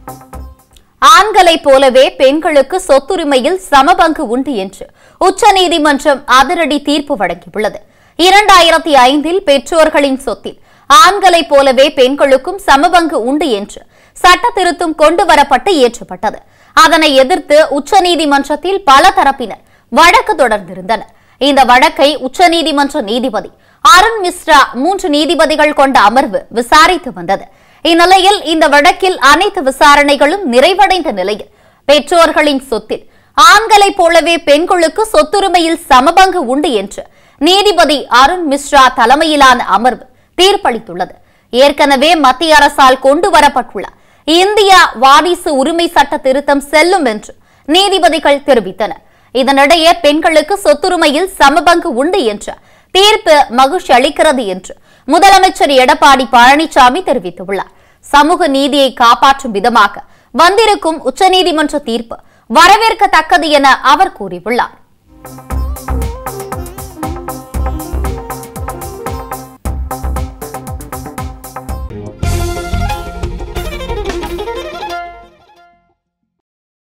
ஆண்களைப் போலவே பெண்களுக்கு சொத்துரிமையில் சமபங்கு உண்டு என்று உச்சநீதிமன்றம் அதிரடி தீர்ப்பு வழங்கியுள்ளது இரண்டாயிரத்தி ஐந்தில் பெற்றோர்களின் சொத்தில் ஆண்களைப் போலவே பெண்களுக்கும் சமபங்கு உண்டு என்று சட்ட திருத்தம் கொண்டு வரப்பட்டு இயற்றப்பட்டது அதனை எதிர்த்து உச்சநீதிமன்றத்தில் பல தரப்பினர் வழக்கு தொடர்ந்திருந்தனர் இந்த வழக்கை உச்சநீதிமன்ற நீதிபதி அருண் மிஸ்ரா மூன்று நீதிபதிகள் கொண்ட அமர்வு விசாரித்து வந்தது இந்நிலையில் இந்த வழக்கில் அனைத்து விசாரணைகளும் நிறைவடைந்த நிலையில் பெற்றோர்களின் சொத்தில் ஆண்களைப் போலவே பெண்களுக்கு சொத்துரிமையில் சமபங்கு உண்டு என்று நீதிபதி அருண் மிஸ்ரா தலைமையிலான அமர்வு தீர்ப்பளித்துள்ளது ஏற்கனவே மத்திய அரசால் கொண்டு வரப்பட்டுள்ள இந்தியா வாரிசு உரிமை சட்ட திருத்தம் செல்லும் என்று நீதிபதிகள் தெரிவித்தனர் இதனிடையே பெண்களுக்கு சொத்துரிமையில் சமபங்கு உண்டு என்ற தீர்ப்பு மகிழ்ச்சி அளிக்கிறது என்று முதலமைச்சர் எடப்பாடி பழனிசாமி தெரிவித்துள்ளார் சமூக நீதியை காப்பாற்றும் விதமாக வந்திருக்கும் உச்சநீதிமன்ற தீர்ப்பு வரவேற்கத்தக்கது என அவர் கூறியுள்ளார்